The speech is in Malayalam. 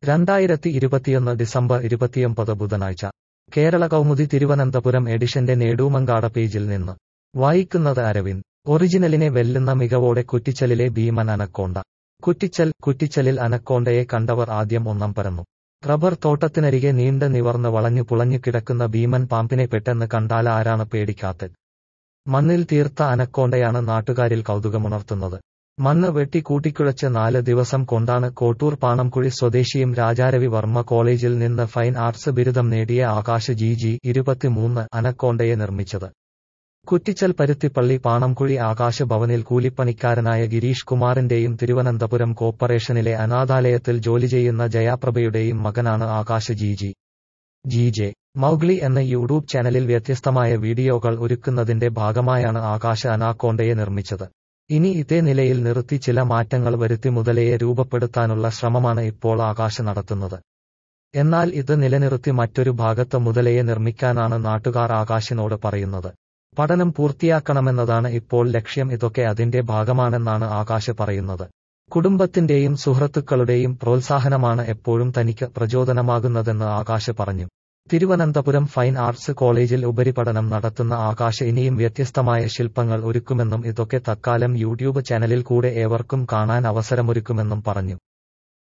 രണ്ടായിരത്തി ഇരുപത്തിയൊന്ന് ഡിസംബർ ഇരുപത്തിയൊമ്പത് ബുധനാഴ്ച കേരള കൗമുദി തിരുവനന്തപുരം എഡിഷന്റെ നേടൂമങ്കാട പേജിൽ നിന്ന് വായിക്കുന്നത് അരവിന്ദ് ഒറിജിനലിനെ വെല്ലുന്ന മികവോടെ കുറ്റിച്ചലിലെ ഭീമൻ അനക്കോണ്ട കുറ്റിച്ചൽ കുറ്റിച്ചലിൽ അനക്കോണ്ടയെ കണ്ടവർ ആദ്യം ഒന്നാം പരന്നു റബ്ബർ തോട്ടത്തിനരികെ നീണ്ട് നിവർന്ന് വളഞ്ഞു പുളഞ്ഞു കിടക്കുന്ന ഭീമൻ പാമ്പിനെ പെട്ടെന്ന് കണ്ടാൽ ആരാണ് പേടിക്കാത്തത് മണ്ണിൽ തീർത്ത അനക്കോണ്ടയാണ് നാട്ടുകാരിൽ കൗതുകമുണർത്തുന്നത് മണ്ണ് വെട്ടി കൂട്ടിക്കുഴച്ച് നാല് ദിവസം കൊണ്ടാണ് കോട്ടൂർ പാണംകുഴി സ്വദേശിയും രാജാരവി വർമ്മ കോളേജിൽ നിന്ന് ഫൈൻ ആർട്സ് ബിരുദം നേടിയ ആകാശ് ജി ജി ഇരുപത്തിമൂന്ന് അനക്കോണ്ടയെ നിർമ്മിച്ചത് കുറ്റിച്ചൽ പരുത്തിപ്പള്ളി പാണംകുഴി ആകാശ ഭവനിൽ കൂലിപ്പണിക്കാരനായ ഗിരീഷ് കുമാറിന്റെയും തിരുവനന്തപുരം കോർപ്പറേഷനിലെ അനാഥാലയത്തിൽ ജോലി ചെയ്യുന്ന ജയാപ്രഭയുടെയും മകനാണ് Akash G G G J Mowgli എന്ന യൂട്യൂബ് ചാനലിൽ വ്യത്യസ്തമായ വീഡിയോകൾ ഒരുക്കുന്നതിന്റെ ഭാഗമായാണ് ആകാശ അനാക്കോണ്ടയെ നിർമ്മിച്ചത് ഇനി ഇതേ നിലയിൽ നിർത്തി ചില മാറ്റങ്ങൾ വരുത്തി മുതലയെ രൂപപ്പെടുത്താനുള്ള ശ്രമമാണ് ഇപ്പോൾ ആകാശ നടത്തുന്നത് എന്നാൽ ഇത് നിലനിർത്തി മറ്റൊരു ഭാഗത്ത് മുതലയെ നിർമ്മിക്കാനാണ് നാട്ടുകാർ ആകാശിനോട് പറയുന്നത് പഠനം പൂർത്തിയാക്കണമെന്നതാണ് ഇപ്പോൾ ലക്ഷ്യം ഇതൊക്കെ അതിന്റെ ഭാഗമാണെന്നാണ് ആകാശ് പറയുന്നത് കുടുംബത്തിന്റെയും സുഹൃത്തുക്കളുടെയും പ്രോത്സാഹനമാണ് എപ്പോഴും തനിക്ക് പ്രചോദനമാകുന്നതെന്ന് ആകാശ് പറഞ്ഞു തിരുവനന്തപുരം ഫൈൻ ആർട്സ് കോളേജിൽ ഉപരിപഠനം നടത്തുന്ന ആകാശ് ഇനിയും വ്യത്യസ്തമായ ശില്പങ്ങൾ ഒരുക്കുമെന്നും ഇതൊക്കെ തക്കാലം യൂട്യൂബ് ചാനലിൽ കൂടെ ഏവർക്കും കാണാൻ അവസരമൊരുക്കുമെന്നും പറഞ്ഞു